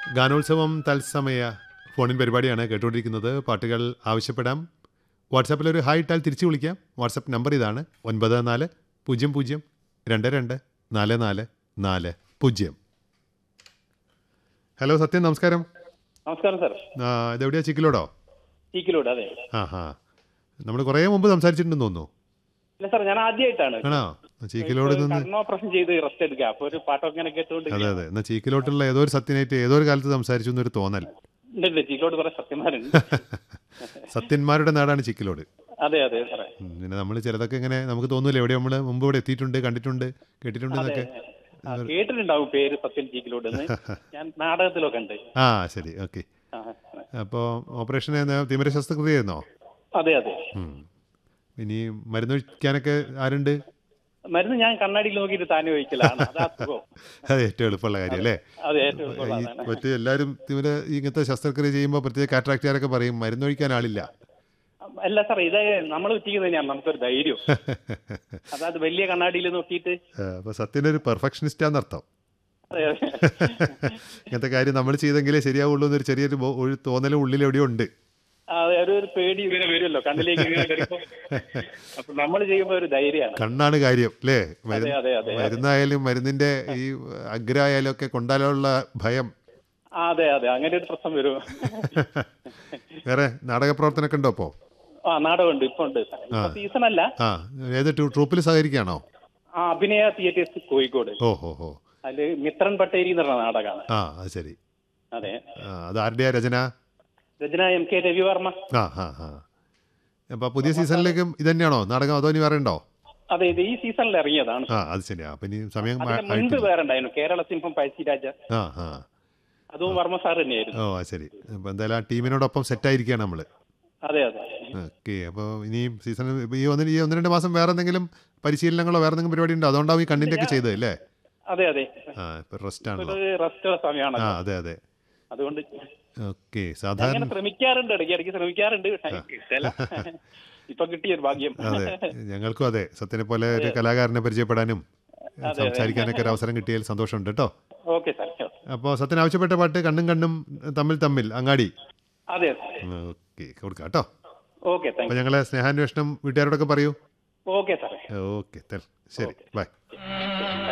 ഗാനോത്സവം തത്സമയ ഫോണിൻ പരിപാടിയാണ് കേട്ടുകൊണ്ടിരിക്കുന്നത് പാട്ടുകൾ ആവശ്യപ്പെടാം വാട്സാപ്പിൽ ഒരു ഹായ് ഇട്ടാൽ തിരിച്ചു വിളിക്കാം വാട്സപ്പ് നമ്പർ ഇതാണ് ഒൻപത് നാല് പൂജ്യം പൂജ്യം രണ്ട് രണ്ട് നാല് നാല് നാല് പൂജ്യം ഹലോ സത്യം നമസ്കാരം നമസ്കാരം സാർ ആ, ഇതെവിടെയാ ചിക്കിലോടോ ചീക്കിലോട് അതെ ആ ഹാ നമ്മൾ കുറേ മുമ്പ് സംസാരിച്ചിട്ടുണ്ടെന്ന് തോന്നുന്നു ഇല്ല സാർ ഞാൻ ആദ്യമായിട്ടാണ് ആണോ ചീക്കിലോട് നിന്ന് കർണോപ്പറേഷൻ ചെയ്ത് റെസ്റ്റ് എടുക്കുക അപ്പൊ ഒരു പാട്ടൊക്കെ ഇങ്ങനെ കേട്ടുകൊണ്ട് അതെ അതെ എന്നാൽ ചീക്കിലോട്ടുള്ള ഏതോ ഒരു സത്യനായിട്ട് ഏതോ ഒരു കാലത്ത് സംസാരിച്ചു എന്നൊരു തോന്നൽ ഉണ്ട് ഉണ്ട് ചീക്കിലോട് കുറെ സത്യന്മാരുണ്ട് സത്യന്മാരുടെ നാടാണ് ചിക്കിലോട് അതെ അതെ സാറേ ഉം, പിന്നെ നമ്മൾ ചിലതൊക്കെ ഇങ്ങനെ നമുക്ക് തോന്നൂല എവിടെ നമ്മൾ മുമ്പ് ഇവിടെ എത്തിയിട്ടുണ്ട് കണ്ടിട്ടുണ്ട് കേട്ടിട്ടുണ്ട് എന്നൊക്കെ ആ, കേട്ടിട്ടുണ്ടാവും പേര് സത്യൻ ചീക്കിലോട് എന്ന് ഞാൻ നാടകത്തിലൊക്കെ ഉണ്ട് ആ ശരി ഓക്കെ ആ, അപ്പോൾ ഓപ്പറേഷൻ തിമിര ശസ്ത്രക്രിയ ആയിരുന്നോ അതെ അതെ ഉം. ഇനി മരുന്നൊഴിക്കാനൊക്കെ ആരുണ്ട് മരുന്ന് ഞാൻ കണ്ണാടിയിൽ നോക്കിയിട്ട് താനെ ഒഴിക്കലാണ് അതാ സുഖം അത് ഏറ്റവും എളുപ്പമുള്ള കാര്യം അല്ലേ അതെ ഏറ്റവും ഈ എളുപ്പമുള്ളതാണ്. മറ്റേ എല്ലാവരും തിമിര ഇങ്ങനത്തെ ശസ്ത്രക്രിയ ചെയ്യുമ്പോൾ പ്രത്യേക കാറ്ററാക്റ്റുകാരൊക്കെ പറയും മരുന്നൊഴിക്കാൻ ആളില്ല അല്ല സാർ ഇത് നമ്മൾ ഉറ്റിക്കുന്നത് തന്നെയാണ് നമുക്കൊരു ധൈര്യം അതായത് വലിയ കണ്ണാടിയിൽ നോക്കിയിട്ട് അപ്പോൾ സത്യനൊരു പെർഫെക്ഷനിസ്റ്റാന്നർത്ഥം അതെ അതെ ഇങ്ങനത്തെ കാര്യം നമ്മൾ ചെയ്തെങ്കിലേ ശരിയാവുള്ളൂ എന്നൊരു ചെറിയൊരു ബോ- ഒരു തോന്നലും ഉള്ളിൽ എവിടെയോ ഉണ്ട് അതെ ഒരു ഒരു പേടി ഇങ്ങനെ വരുമല്ലോ കണ്ണിലേക്ക് ഇങ്ങനെ വരുമ്പോ അപ്പൊ നമ്മൾ ചെയ്യുമ്പോ ഒരു ധൈര്യമാണ് കണ്ണാണ് കാര്യം അല്ലേ അതെ മരുന്ന് അതെ അതെ മരുന്നായാലും മരുന്നിന്റെ ഈ അഗ്രായാലും ഒക്കെ കൊണ്ടാലുള്ള ഭയം ആ, അതെ അതെ അങ്ങനെ ഒരു പ്രശ്നം വരും വേറെ നാടക പ്രവർത്തനമൊക്കെ ഉണ്ടോ അപ്പോൾ ആ നാടകമുണ്ട് ഇപ്പൊ ഉണ്ട് ഇപ്പൊ സീസൺ അല്ല ആ ഏത് ട്രൂപ്പിൽ സഹകരിക്കുകയാണോ ആ അഭിനയ തിയേറ്റേഴ്സ് കോഴിക്കോട് ഓ ഹോ ഹോ അതില് മിത്രൻ പട്ടേരി എന്ന് പറഞ്ഞ നാടകമാണ് ആ അത് ശരി അതെ ആ, അത് ആരുടെയാ രചന രചന എം കെ രവിവർമ്മ ആ ആ ആ അപ്പോൾ പുതിയ സീസണിലേക്കും ഇത് തന്നെയാണോ നാടകം അതോ ഇനി വേറെ ഉണ്ടോ അതെ ഇത് ഈ സീസണിൽ ഇറങ്ങിയതാണ് ആ അത് ശരിയാ അപ്പം ഇനി സമയം ആ- അതിന് മുൻപ് ആയിട്ടില്ല വേറെ ഉണ്ടായിരുന്നു കേരള സിംഹം പഴശ്ശിരാജ ആ ആ അതും വർമ്മ സാർ തന്നെയായിരുന്നു ഓ അത് ശരി അപ്പോൾ എന്തായാലും ആ ടീമിനോടൊപ്പം സെറ്റായിരിക്കുകയാണ് നമ്മൾ അതെ അതെ ഓക്കെ അപ്പോൾ ഇനിയും സീസൺ ഈ ഒന്ന് ഈ ഒന്ന് രണ്ട് മാസം വേറെ എന്തെങ്കിലും പരിശീലനങ്ങളോ വേറെ എന്തെങ്കിലും പരിപാടി ഉണ്ടോ അതുകൊണ്ടാവും ഈ കണ്ടിന്റ് ഒക്കെ ചെയ്തത് അല്ലേ അതെ അതെ ആ ഇപ്പൊ റെസ്റ്റ് ആണല്ലോ ഒരു റെസ്റ്റ് സമയമാണ് ആ അതെ അതെ അതുകൊണ്ട് ഓക്കെ ഞാൻ സാധാരണ ഇങ്ങനെ ശ്രമിക്കാറുണ്ട് ഇടയ്ക്ക് ഇടയ്ക്ക് ശ്രമിക്കാറുണ്ട് പക്ഷേ കിട്ടില്ല ഇപ്പൊ കിട്ടിയ ഒരു ഭാഗ്യം അതെ ഞങ്ങൾക്കും അതെ സത്യനെ പോലെ ഒരു കലാകാരനെ പരിചയപ്പെടാനും അതെ. സംസാരിക്കാനൊക്കെ ഒരു അവസരം കിട്ടിയതിൽ സന്തോഷമുണ്ട് കേട്ടോ ഓക്കെ സാർ അപ്പോൾ സത്യൻ ആവശ്യപ്പെട്ട പാട്ട് കണ്ണും കണ്ണും തമ്മിൽ തമ്മിൽ അങ്ങാടി അതെ ഓക്കെ കൊടുക്കാം കേട്ടോ ഓക്കെ താങ്ക് അപ്പോൾ ഞങ്ങളെ സ്നേഹാന്വേഷണം വീട്ടുകാരോടൊക്കെ പറയൂ യു ഓക്കെ സാറേ ഓക്കെ ശരി ബൈ